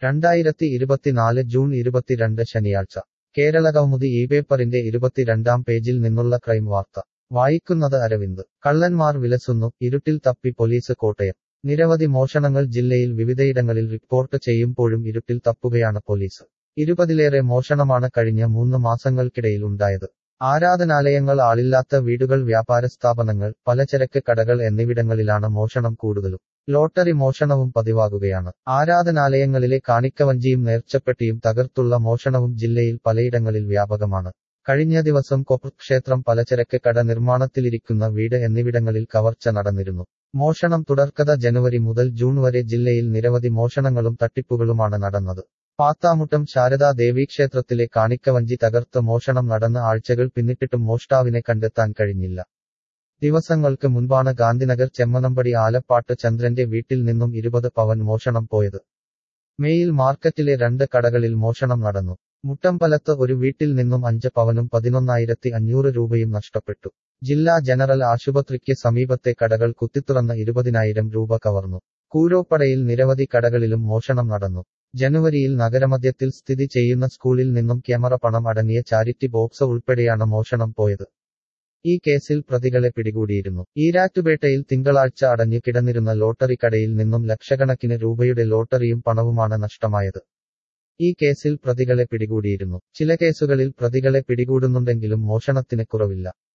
രണ്ടായിരത്തി ഇരുപത്തിനാല് ജൂൺ ഇരുപത്തിരണ്ട് ശനിയാഴ്ച കേരള കൗമുദി ഈ പേപ്പറിന്റെ ഇരുപത്തിരണ്ടാം പേജിൽ നിന്നുള്ള ക്രൈം വാർത്ത വായിക്കുന്നത് അരവിന്ദ് കള്ളന്മാർ വിലസുന്നു ഇരുട്ടിൽ തപ്പി പോലീസ് കോട്ടയം നിരവധി മോഷണങ്ങൾ ജില്ലയിൽ വിവിധയിടങ്ങളിൽ റിപ്പോർട്ട് ചെയ്യുമ്പോഴും ഇരുട്ടിൽ തപ്പുകയാണ് പോലീസ് ഇരുപതിലേറെ മോഷണമാണ് കഴിഞ്ഞ മൂന്ന് മാസങ്ങൾക്കിടയിൽ ഉണ്ടായത് ആരാധനാലയങ്ങൾ ആളില്ലാത്ത വീടുകൾ വ്യാപാര സ്ഥാപനങ്ങൾ പലചരക്ക് കടകൾ എന്നിവിടങ്ങളിലാണ് മോഷണം കൂടുതലും ലോട്ടറി മോഷണവും പതിവാകുകയാണ് ആരാധനാലയങ്ങളിലെ കാണിക്കവഞ്ചിയും നേർച്ചപ്പെട്ടിയും തകർത്തുള്ള മോഷണവും ജില്ലയിൽ പലയിടങ്ങളിൽ വ്യാപകമാണ് കഴിഞ്ഞ ദിവസം കൊപ്പർ ക്ഷേത്രം പലചരക്ക് കട നിർമ്മാണത്തിലിരിക്കുന്ന വീട് എന്നിവിടങ്ങളിൽ കവർച്ച നടന്നിരുന്നു മോഷണം തുടർക്കഥ ജനുവരി മുതൽ ജൂൺ വരെ ജില്ലയിൽ നിരവധി മോഷണങ്ങളും തട്ടിപ്പുകളുമാണ് നടന്നത് പാത്താമുട്ടം ശാരദാ ദേവീക്ഷേത്രത്തിലെ കാണിക്കവഞ്ചി തകർത്ത് മോഷണം നടന്ന ആഴ്ചകൾ പിന്നിട്ടിട്ടും മോഷ്ടാവിനെ കണ്ടെത്താൻ കഴിഞ്ഞില്ല ദിവസങ്ങൾക്ക് മുൻപാണ് ഗാന്ധിനഗർ ചെമ്മനമ്പടി ആലപ്പാട്ട് ചന്ദ്രന്റെ വീട്ടിൽ നിന്നും ഇരുപത് പവൻ മോഷണം പോയത് മെയിൽ മാർക്കറ്റിലെ രണ്ട് കടകളിൽ മോഷണം നടന്നു മുട്ടമ്പലത്ത് ഒരു വീട്ടിൽ നിന്നും അഞ്ച് പവനും പതിനൊന്നായിരത്തി അഞ്ഞൂറ് രൂപയും നഷ്ടപ്പെട്ടു ജില്ലാ ജനറൽ ആശുപത്രിക്ക് സമീപത്തെ കടകൾ കുത്തിത്തുറന്ന ഇരുപതിനായിരം രൂപ കവർന്നു കൂരോപ്പടയിൽ നിരവധി കടകളിലും മോഷണം നടന്നു ജനുവരിയിൽ നഗരമധ്യത്തിൽ സ്ഥിതി ചെയ്യുന്ന സ്കൂളിൽ നിന്നും ക്യാമറ പണം അടങ്ങിയ ചാരിറ്റി ബോക്സ് ഉൾപ്പെടെയാണ് മോഷണം പോയത് ഈ കേസിൽ പ്രതികളെ പിടികൂടിയിരുന്നു ഈരാറ്റുപേട്ടയിൽ തിങ്കളാഴ്ച അടഞ്ഞു കിടന്നിരുന്ന ലോട്ടറി കടയിൽ നിന്നും ലക്ഷക്കണക്കിന് രൂപയുടെ ലോട്ടറിയും പണവുമാണ് നഷ്ടമായത് ഈ കേസിൽ പ്രതികളെ പിടികൂടിയിരുന്നു ചില കേസുകളിൽ പ്രതികളെ പിടികൂടുന്നുണ്ടെങ്കിലും മോഷണത്തിന് കുറവില്ല